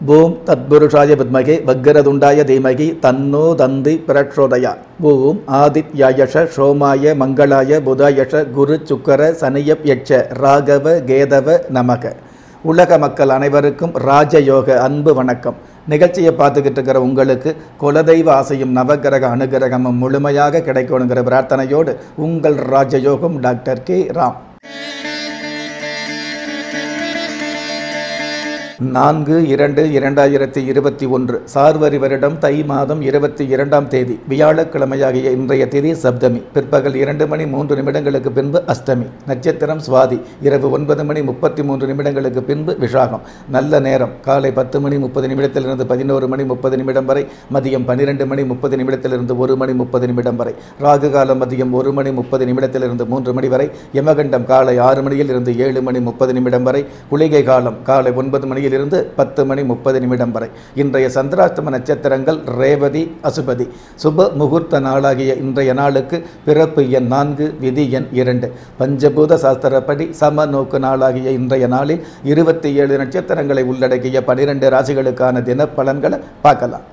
ஓம் தத்புருஷாய வித்மகே வக்கரதுண்டாய தீமகி தன்னோ தந்தி பிரச்சோதயா ஓம் ஆதித்யாயஷ சோமாய மங்களாய புதாயஷ குரு சுக்கர சனியப் யட்ச ராகவ கேதவ நமக உலக மக்கள் அனைவருக்கும் ராஜயோக அன்பு வணக்கம் நிகழ்ச்சியை பார்த்துக்கிட்டு இருக்கிற உங்களுக்கு குலதெய்வ ஆசையும் நவகிரக அனுகிரகமும் முழுமையாக கிடைக்கணுங்கிற பிரார்த்தனையோடு உங்கள் ராஜயோகம் டாக்டர் கே ராம் நான்கு இரண்டு இரண்டாயிரத்தி இருபத்தி ஒன்று சார்வரி வருடம் தை மாதம் இருபத்தி இரண்டாம் தேதி வியாழக்கிழமையாகிய இன்றைய திதி சப்தமி பிற்பகல் இரண்டு மணி மூன்று நிமிடங்களுக்கு பின்பு அஷ்டமி நட்சத்திரம் சுவாதி இரவு ஒன்பது மணி முப்பத்தி மூன்று நிமிடங்களுக்கு பின்பு விஷாகம் நல்ல நேரம் காலை பத்து மணி முப்பது நிமிடத்திலிருந்து பதினோரு மணி முப்பது நிமிடம் வரை மதியம் பன்னிரெண்டு மணி முப்பது நிமிடத்திலிருந்து ஒரு மணி முப்பது நிமிடம் வரை ராகு காலம் மதியம் ஒரு மணி முப்பது நிமிடத்திலிருந்து மூன்று மணி வரை யமகண்டம் காலை ஆறு மணியில் இருந்து ஏழு மணி முப்பது நிமிடம் வரை குளிகை காலம் காலை ஒன்பது மணியில் இருந்து பத்து மணி முப்பது நிமிடம் வரை இன்றைய சந்திராஷ்டம நட்சத்திரங்கள் ரேவதி அசுபதி சுப முகூர்த்த நாளாகிய இன்றைய நாளுக்கு பிறப்பு எண் நான்கு விதி எண் இரண்டு பஞ்சபூத சாஸ்திரப்படி சம நோக்கு நாளாகிய இன்றைய நாளில் இருபத்தி ஏழு நட்சத்திரங்களை உள்ளடக்கிய பனிரெண்டு ராசிகளுக்கான தினப்பலன்களை பார்க்கலாம்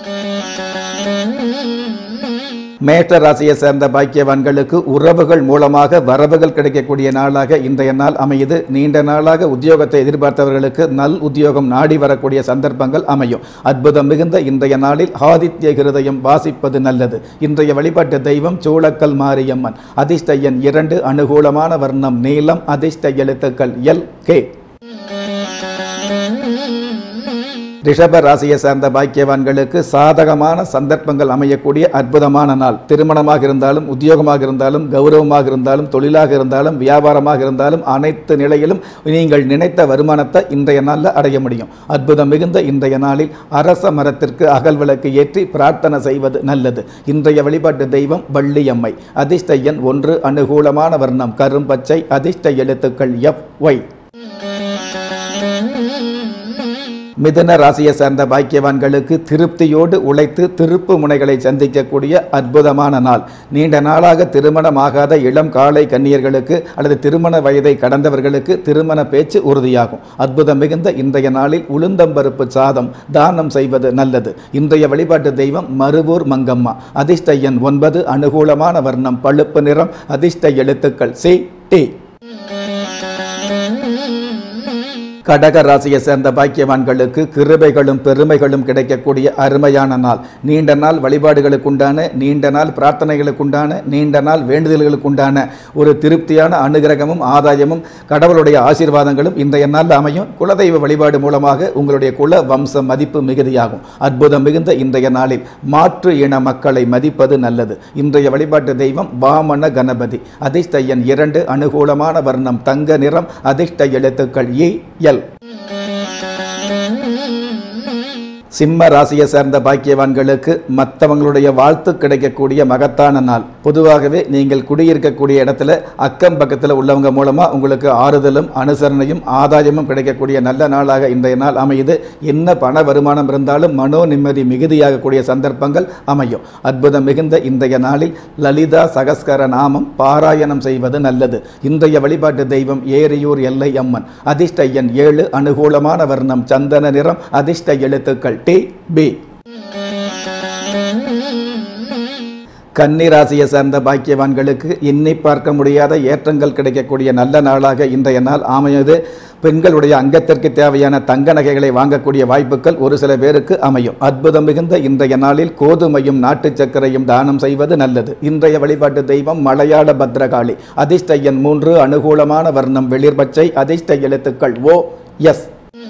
மேஷ ராசியை சேர்ந்த பாக்கியவான்களுக்கு உறவுகள் மூலமாக வரவுகள் கிடைக்கக்கூடிய நாளாக இன்றைய நாள் அமையுது நீண்ட நாளாக உத்தியோகத்தை எதிர்பார்த்தவர்களுக்கு நல் உத்தியோகம் நாடி வரக்கூடிய சந்தர்ப்பங்கள் அமையும் அற்புதம் மிகுந்த இன்றைய நாளில் ஆதித்ய ஹிருதயம் வாசிப்பது நல்லது இன்றைய வழிபாட்டு தெய்வம் சூளக்கல் மாரியம்மன் அதிர்ஷ்ட எண் இரண்டு அனுகூலமான வர்ணம் நீளம் அதிர்ஷ்ட எழுத்துக்கள் எல் கே ரிஷப ராசியை சேர்ந்த பாக்கியவான்களுக்கு சாதகமான சந்தர்ப்பங்கள் அமையக்கூடிய அற்புதமான நாள் திருமணமாக இருந்தாலும் உத்தியோகமாக இருந்தாலும் கௌரவமாக இருந்தாலும் தொழிலாக இருந்தாலும் வியாபாரமாக இருந்தாலும் அனைத்து நிலையிலும் நீங்கள் நினைத்த வருமானத்தை இன்றைய நாளில் அடைய முடியும் அற்புதம் மிகுந்த இன்றைய நாளில் அரச மரத்திற்கு அகல் விளக்கு ஏற்றி பிரார்த்தனை செய்வது நல்லது இன்றைய வழிபாட்டு தெய்வம் வள்ளியம்மை அதிர்ஷ்ட எண் ஒன்று அனுகூலமான வர்ணம் கரும்பச்சை அதிர்ஷ்ட எழுத்துக்கள் எஃப் ஒய் மிதன ராசியை சேர்ந்த பாக்கியவான்களுக்கு திருப்தியோடு உழைத்து திருப்பு முனைகளை சந்திக்கக்கூடிய அற்புதமான நாள் நீண்ட நாளாக திருமணமாகாத இளம் காலை கன்னியர்களுக்கு அல்லது திருமண வயதை கடந்தவர்களுக்கு திருமண பேச்சு உறுதியாகும் அற்புதம் மிகுந்த இன்றைய நாளில் உளுந்தம்பருப்பு சாதம் தானம் செய்வது நல்லது இன்றைய வழிபாட்டு தெய்வம் மருவூர் மங்கம்மா அதிர்ஷ்ட எண் ஒன்பது அனுகூலமான வர்ணம் பழுப்பு நிறம் அதிர்ஷ்ட எழுத்துக்கள் சி டி கடக ராசியை சேர்ந்த பாக்கியவான்களுக்கு கிருபைகளும் பெருமைகளும் கிடைக்கக்கூடிய அருமையான நாள் நீண்ட நாள் வழிபாடுகளுக்குண்டான நீண்ட நாள் பிரார்த்தனைகளுக்குண்டான நீண்ட நாள் வேண்டுதல்களுக்குண்டான ஒரு திருப்தியான அனுகிரகமும் ஆதாயமும் கடவுளுடைய ஆசீர்வாதங்களும் இன்றைய நாளில் அமையும் குலதெய்வ வழிபாடு மூலமாக உங்களுடைய குல வம்ச மதிப்பு மிகுதியாகும் அற்புதம் மிகுந்த இன்றைய நாளில் மாற்று இன மக்களை மதிப்பது நல்லது இன்றைய வழிபாட்டு தெய்வம் வாமன கணபதி அதிர்ஷ்ட எண் இரண்டு அனுகூலமான வர்ணம் தங்க நிறம் அதிர்ஷ்ட எழுத்துக்கள் இ எல் சிம்ம ராசியை சேர்ந்த பாக்கியவான்களுக்கு மற்றவங்களுடைய வாழ்த்து கிடைக்கக்கூடிய மகத்தான நாள் பொதுவாகவே நீங்கள் குடியிருக்கக்கூடிய இடத்துல அக்கம் பக்கத்தில் உள்ளவங்க மூலமாக உங்களுக்கு ஆறுதலும் அனுசரணையும் ஆதாயமும் கிடைக்கக்கூடிய நல்ல நாளாக இன்றைய நாள் அமையுது என்ன பண வருமானம் இருந்தாலும் மனோ நிம்மதி மிகுதியாகக்கூடிய சந்தர்ப்பங்கள் அமையும் அற்புதம் மிகுந்த இன்றைய நாளில் லலிதா சகஸ்கர நாமம் பாராயணம் செய்வது நல்லது இன்றைய வழிபாட்டு தெய்வம் ஏரியூர் எல்லை அம்மன் அதிர்ஷ்ட எண் ஏழு அனுகூலமான வர்ணம் சந்தன நிறம் அதிர்ஷ்ட எழுத்துக்கள் டி பி கன்னி ராசியை சேர்ந்த பாக்கியவான்களுக்கு எண்ணி பார்க்க முடியாத ஏற்றங்கள் கிடைக்கக்கூடிய நல்ல நாளாக இன்றைய நாள் அமையுது பெண்களுடைய அங்கத்திற்கு தேவையான தங்க நகைகளை வாங்கக்கூடிய வாய்ப்புகள் ஒரு சில பேருக்கு அமையும் அற்புதம் மிகுந்த இன்றைய நாளில் கோதுமையும் நாட்டு சர்க்கரையும் தானம் செய்வது நல்லது இன்றைய வழிபாட்டு தெய்வம் மலையாள பத்ரகாளி அதிர்ஷ்ட எண் மூன்று அனுகூலமான வர்ணம் வெளிர்பச்சை அதிர்ஷ்ட எழுத்துக்கள் ஓ எஸ்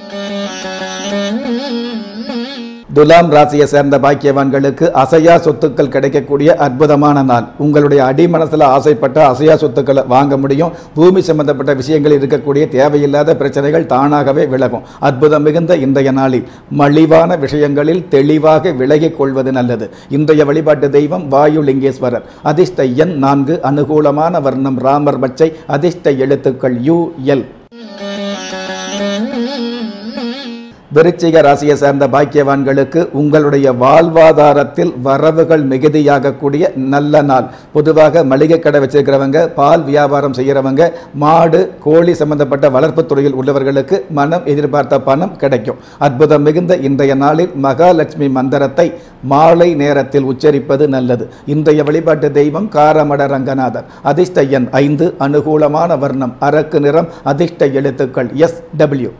துலாம் ராசியை சேர்ந்த பாக்கியவான்களுக்கு அசையா சொத்துக்கள் கிடைக்கக்கூடிய அற்புதமான நாள் உங்களுடைய அடிமனசில் ஆசைப்பட்ட அசையா சொத்துக்களை வாங்க முடியும் பூமி சம்பந்தப்பட்ட விஷயங்களில் இருக்கக்கூடிய தேவையில்லாத பிரச்சனைகள் தானாகவே விலகும் அற்புதம் மிகுந்த இன்றைய நாளில் மலிவான விஷயங்களில் தெளிவாக விலகிக் கொள்வது நல்லது இன்றைய வழிபாட்டு தெய்வம் வாயுலிங்கேஸ்வரர் அதிர்ஷ்ட எண் நான்கு அனுகூலமான வர்ணம் ராமர் பச்சை அதிர்ஷ்ட எழுத்துக்கள் யு எல் விருச்சிக ராசியை சேர்ந்த பாக்கியவான்களுக்கு உங்களுடைய வாழ்வாதாரத்தில் வரவுகள் மிகுதியாகக்கூடிய நல்ல நாள் பொதுவாக மளிகை கடை வச்சிருக்கிறவங்க பால் வியாபாரம் செய்கிறவங்க மாடு கோழி சம்பந்தப்பட்ட வளர்ப்பு துறையில் உள்ளவர்களுக்கு மனம் எதிர்பார்த்த பணம் கிடைக்கும் அற்புதம் மிகுந்த இன்றைய நாளில் மகாலட்சுமி மந்திரத்தை மாலை நேரத்தில் உச்சரிப்பது நல்லது இன்றைய வழிபாட்டு தெய்வம் காரமட ரங்கநாதர் அதிர்ஷ்ட எண் ஐந்து அனுகூலமான வர்ணம் அரக்கு நிறம் அதிர்ஷ்ட எழுத்துக்கள் எஸ் டபிள்யூ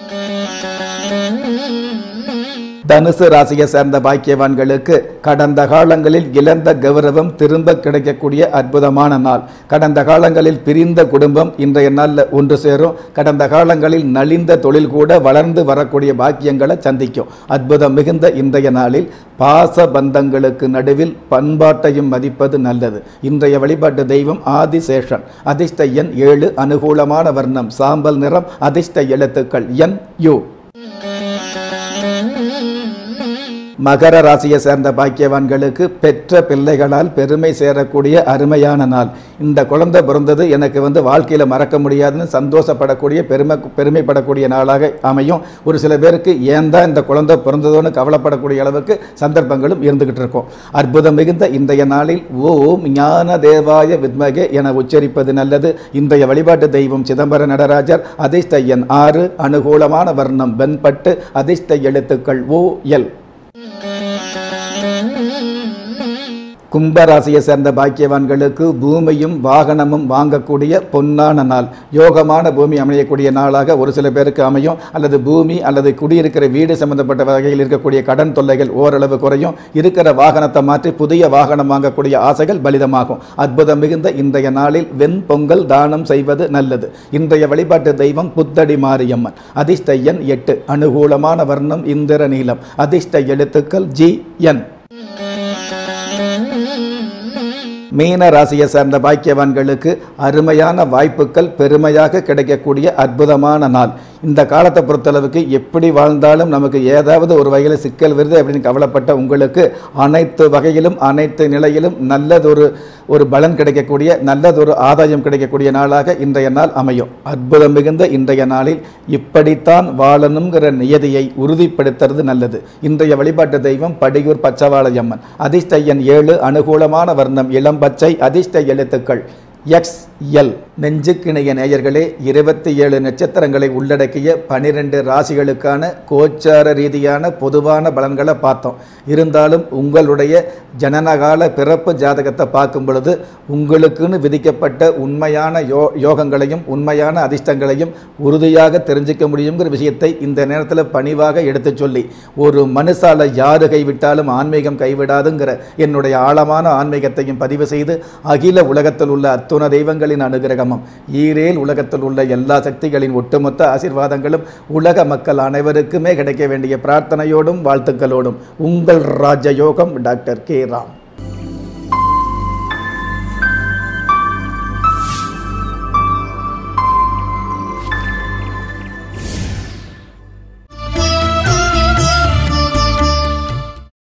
தனுசு ராசியை சேர்ந்த பாக்கியவான்களுக்கு கடந்த காலங்களில் இழந்த கௌரவம் திரும்ப கிடைக்கக்கூடிய அற்புதமான நாள் கடந்த காலங்களில் பிரிந்த குடும்பம் இன்றைய நாளில் ஒன்று சேரும் கடந்த காலங்களில் நலிந்த தொழில் கூட வளர்ந்து வரக்கூடிய பாக்கியங்களை சந்திக்கும் அற்புதம் மிகுந்த இன்றைய நாளில் பாச பந்தங்களுக்கு நடுவில் பண்பாட்டையும் மதிப்பது நல்லது இன்றைய வழிபாட்டு தெய்வம் ஆதிசேஷன் அதிர்ஷ்ட எண் ஏழு அனுகூலமான வர்ணம் சாம்பல் நிறம் அதிர்ஷ்ட எழுத்துக்கள் என் யு மகர ராசியை சேர்ந்த பாக்கியவான்களுக்கு பெற்ற பிள்ளைகளால் பெருமை சேரக்கூடிய அருமையான நாள் இந்த குழந்தை பிறந்தது எனக்கு வந்து வாழ்க்கையில் மறக்க முடியாதுன்னு சந்தோஷப்படக்கூடிய பெருமை பெருமைப்படக்கூடிய நாளாக அமையும் ஒரு சில பேருக்கு ஏன் தான் இந்த குழந்தை பிறந்ததோன்னு கவலைப்படக்கூடிய அளவுக்கு சந்தர்ப்பங்களும் இருந்துகிட்டு இருக்கும் அற்புதம் மிகுந்த இன்றைய நாளில் ஓம் ஞான தேவாய வித்மகே என உச்சரிப்பது நல்லது இன்றைய வழிபாட்டு தெய்வம் சிதம்பர நடராஜர் அதிர்ஷ்ட எண் ஆறு அனுகூலமான வர்ணம் வெண்பட்டு அதிர்ஷ்ட எழுத்துக்கள் ஓ எல் கும்பராசியை சேர்ந்த பாக்கியவான்களுக்கு பூமியும் வாகனமும் வாங்கக்கூடிய பொன்னான நாள் யோகமான பூமி அமையக்கூடிய நாளாக ஒரு சில பேருக்கு அமையும் அல்லது பூமி அல்லது குடியிருக்கிற வீடு சம்பந்தப்பட்ட வகையில் இருக்கக்கூடிய கடன் தொல்லைகள் ஓரளவு குறையும் இருக்கிற வாகனத்தை மாற்றி புதிய வாகனம் வாங்கக்கூடிய ஆசைகள் பலிதமாகும் அற்புதம் மிகுந்த இன்றைய நாளில் வெண்பொங்கல் தானம் செய்வது நல்லது இன்றைய வழிபாட்டு தெய்வம் புத்தடி மாரியம்மன் அதிர்ஷ்ட எண் எட்டு அனுகூலமான வர்ணம் இந்திர நீலம் அதிர்ஷ்ட எழுத்துக்கள் ஜி என் மீன ராசியை சேர்ந்த பாக்கியவான்களுக்கு அருமையான வாய்ப்புகள் பெருமையாக கிடைக்கக்கூடிய அற்புதமான நாள் இந்த காலத்தை பொறுத்தளவுக்கு எப்படி வாழ்ந்தாலும் நமக்கு ஏதாவது ஒரு வகையில் சிக்கல் வருது அப்படின்னு கவலைப்பட்ட உங்களுக்கு அனைத்து வகையிலும் அனைத்து நிலையிலும் நல்லதொரு ஒரு பலன் கிடைக்கக்கூடிய நல்லதொரு ஆதாயம் கிடைக்கக்கூடிய நாளாக இன்றைய நாள் அமையும் அற்புதம் மிகுந்த இன்றைய நாளில் இப்படித்தான் வாழணுங்கிற நியதியை உறுதிப்படுத்துறது நல்லது இன்றைய வழிபாட்டு தெய்வம் படியூர் பச்சவாளையம்மன் அதிர்ஷ்ட எண் ஏழு அனுகூலமான வர்ணம் இளம் பச்சை அதிர்ஷ்ட எழுத்துக்கள் எக்ஸ் எல் நெஞ்சுக்கிணைய நேயர்களே இருபத்தி ஏழு நட்சத்திரங்களை உள்ளடக்கிய பனிரெண்டு ராசிகளுக்கான கோச்சார ரீதியான பொதுவான பலன்களை பார்த்தோம் இருந்தாலும் உங்களுடைய ஜனனகால பிறப்பு ஜாதகத்தை பார்க்கும் பொழுது உங்களுக்குன்னு விதிக்கப்பட்ட உண்மையான யோ யோகங்களையும் உண்மையான அதிர்ஷ்டங்களையும் உறுதியாக தெரிஞ்சிக்க முடியுங்கிற விஷயத்தை இந்த நேரத்தில் பணிவாக எடுத்துச் சொல்லி ஒரு மனுஷால யாரு கைவிட்டாலும் ஆன்மீகம் கைவிடாதுங்கிற என்னுடைய ஆழமான ஆன்மீகத்தையும் பதிவு செய்து அகில உலகத்தில் உள்ள அத்துண தெய்வங்களின் அனுகிரகமும் ஈரேல் உலகத்தில் உள்ள எல்லா சக்திகளின் ஒட்டுமொத்த ஆசீர்வாதங்களும் உலக மக்கள் அனைவருக்குமே கிடைக்க வேண்டிய பிரார்த்தனையோடும் வாழ்த்துக்களோடும் உங்கள் ராஜயோகம் டாக்டர் கே ராம்